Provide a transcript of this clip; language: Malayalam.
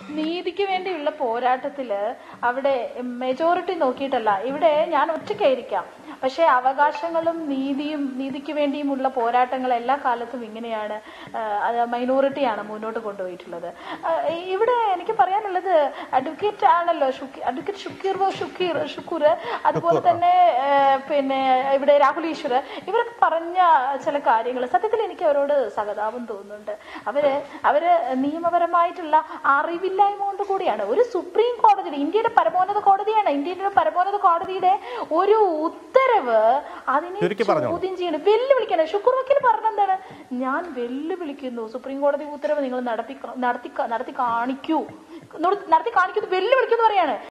നീതിക്ക് വേണ്ടിയുള്ള പോരാട്ടത്തില് അവിടെ മെജോറിറ്റി നോക്കിയിട്ടല്ല ഇവിടെ ഞാൻ ഒറ്റയ്ക്കായിരിക്കാം പക്ഷെ അവകാശങ്ങളും നീതിയും നീതിക്ക് വേണ്ടിയുമുള്ള പോരാട്ടങ്ങൾ എല്ലാ കാലത്തും ഇങ്ങനെയാണ് മൈനോറിറ്റിയാണ് മുന്നോട്ട് കൊണ്ടുപോയിട്ടുള്ളത് ആ, ഇവിടെ എനിക്ക് പറയാനുള്ളത് അഡ്വക്കേറ്റ് ആണല്ലോ ഷുക്കി- അഡ്വക്കേറ്റ് ഷുക്കീർ വോ ഷുക്കീർ ഷുക്കൂർ അതുപോലെ തന്നെ ആ, പിന്നെ ഇവിടെ രാഹുൽ ഈശ്വർ ഇവരൊക്കെ പറഞ്ഞ ചില കാര്യങ്ങൾ സത്യത്തിൽ എനിക്ക് അവരോട് സഹതാപം തോന്നുന്നുണ്ട് അവര് അവര് നിയമപരമായിട്ടുള്ള അറിവില്ലായ്മ കൊണ്ട് കൂടിയാണ് ഒരു സുപ്രീം കോടതി ഇന്ത്യയുടെ പരമോന്നത കോടതിയാണ് ഇന്ത്യയുടെ പരമോന്നത കോടതിയുടെ ഒരു ഉത്തരവ് അതിനെ ചുരുക്കി പറഞ്ഞോളൂ. ചോദ്യം ചെയ്യണം വെല്ലുവിളിക്കണം ഷുക്കൂർ വക്കീൽ പറഞ്ഞെന്താണ് ഞാൻ വെല്ലുവിളിക്കുന്നു സുപ്രീം കോടതി ഉത്തരവ് നിങ്ങൾ നടത്തി നടത്തി നടത്തി കാണിക്കൂ നടത്തി കാണിക്കുന്നു വെല്ലുവിളിക്കുന്നു പറയാണ്